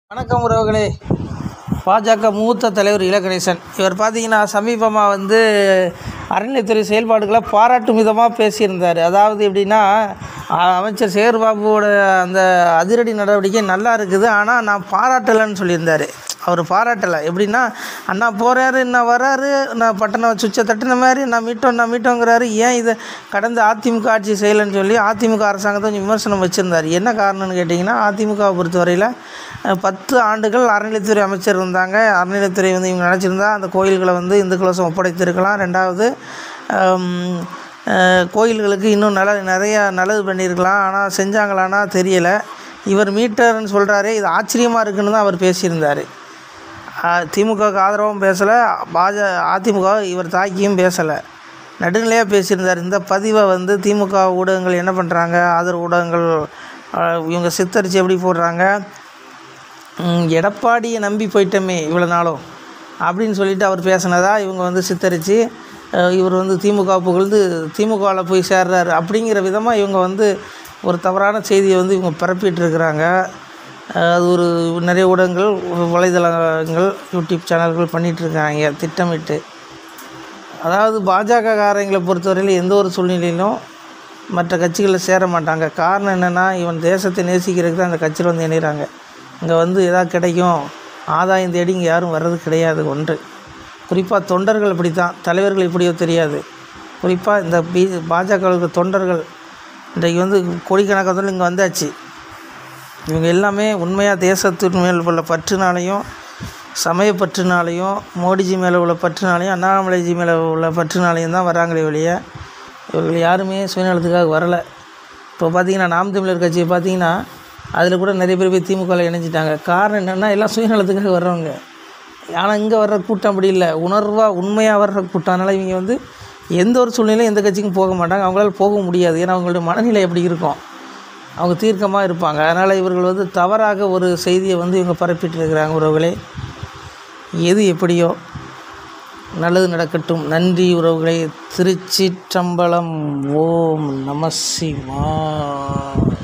வணக்கம் உறவுகளே பாஜக மூத்த தலைவர் இலகணேசன் இவர் பார்த்தீங்கன்னா சமீபமாக வந்து அறநிலையத்துறை செயல்பாடுகளை பாராட்டும் விதமாக பேசியிருந்தார் அதாவது எப்படின்னா அ- அமைச்சர் சேகர்பாபுவோட அந்த அதிரடி நடவடிக்கை நல்லா இருக்குது ஆனால் நான் பாராட்டலைன்னு சொல்லியிருந்தார் அவர் பாராட்டலை எப்படின்னா அண்ணா போகிறாரு நான் வராரு நான் பட்டணம் சுவிட்சை தட்டின மாதிரி நான் மீட்டோம் நான் மீட்டோங்கிறாரு ஏன் இதை கடந்த அதிமுக ஆட்சி செய்யலைன்னு சொல்லி அதிமுக அரசாங்கத்தை கொஞ்சம் விமர்சனம் வச்சுருந்தார் என்ன காரணம்னு கேட்டிங்கன்னா அதிமுகவை பொறுத்தவரையில் அஹ், பத்து ஆண்டுகள் அறநிலைத்துறை அமைச்சர் இருந்தாங்க அறநிலைத்துறை வந்து இவங்க நினச்சிருந்தா அந்த கோயில்களை வந்து இந்துக்களசம் ஒப்படைத்திருக்கலாம் ரெண்டாவது ஹம், அஹ், கோயில்களுக்கு இன்னும் நல்ல நிறையா நல்லது பண்ணியிருக்கலாம் ஆனால் செஞ்சாங்களான்னா தெரியலை இவர் மீட்டர்னு சொல்கிறாரே இது ஆச்சரியமாக இருக்குன்னு தான் அவர் பேசியிருந்தார் திமுகவுக்கு ஆதரவும் பேசலை பாஜ அதிமுக இவர் தாக்கியும் பேசலை நடுநிலையாக பேசியிருந்தார் இந்த பதிவை வந்து திமுக ஊடகங்கள் என்ன பண்ணுறாங்க ஆதரவு ஊடகங்கள் அஹ், இவங்க சித்தரித்து எப்படி போடுறாங்க ம், எடப்பாடியை நம்பி போயிட்டோமே இவ்வளோ நாளும் அப்படின்னு சொல்லிட்டு அவர் பேசினதா இவங்க வந்து சித்தரித்து இவர் வந்து திமுக புகழ்ந்து திமுகவில் போய் சேர்றாரு அப்படிங்கிற விதமாக இவங்க வந்து ஒரு தவறான செய்தியை வந்து இவங்க பரப்பிட்டு இருக்கிறாங்க அஹ், அது ஒரு நிறைய ஊடகங்கள் வலைதளங்கள் யூடியூப் சேனல்கள் பண்ணிகிட்டு இருக்காங்க திட்டமிட்டு அதாவது பாஜக காரங்களை பொறுத்தவரையில் எந்த ஒரு சூழ்நிலையிலும் மற்ற கட்சிகளில் சேர மாட்டாங்க காரணம் என்னென்னா இவன் தேசத்தை நேசிக்கிறதுக்கு தான் அந்த கட்சியில் வந்து இணைகிறாங்க இங்கே வந்து எதாவது கிடைக்கும் ஆதாயம் தேடி இங்கே யாரும் வர்றது கிடையாது ஒன்று குறிப்பாக தொண்டர்கள் இப்படி தான் தலைவர்கள் இப்படியோ தெரியாது குறிப்பாக இந்த பி பாஜகவுக்கு தொண்டர்கள் இன்றைக்கு வந்து கோடிக்கணக்கான இங்கே வந்தாச்சு இவங்க எல்லாமே உண்மையாக தேசத்தின் மேல் உள்ள பற்றுனாலையும் சமய பற்றுனாலையும் மோடிஜி மேலே உள்ள பற்றுனாலையும் அண்ணாமலைஜி மேலே உள்ள பற்றுனாலையும் தான் வராங்களே வெளியே இவர்கள் யாருமே சுயநலத்துக்காக வரலை இப்போ பார்த்தீங்கன்னா நாம் தமிழர் கட்சியை பார்த்தீங்கன்னா அதில் கூட நிறைய பேர் போய் திமுகவில் இணைஞ்சிட்டாங்க காரணம் என்னென்னா எல்லாம் சுயநலத்துக்காக வர்றவங்க ஆனால் இங்கே வர்ற கூட்டம் அப்படி இல்லை உணர்வாக உண்மையாக வர்ற கூட்டம் அதனால் இவங்க வந்து எந்த ஒரு சூழ்நிலையும் எந்த கட்சிக்கும் போக மாட்டாங்க அவங்களால போக முடியாது ஏன்னா அவங்களுடைய மனநிலை எப்படி இருக்கும் அவங்க தீர்க்கமாக இருப்பாங்க அதனால் இவர்கள் வந்து தவறாக ஒரு செய்தியை வந்து இவங்க பரப்பிட்டு இருக்கிறாங்க உறவுகளே எது எப்படியோ நல்லது நடக்கட்டும் நன்றி உறவுகளே திருச்சிற்றம்பலம் ஓம் நம சிவாய்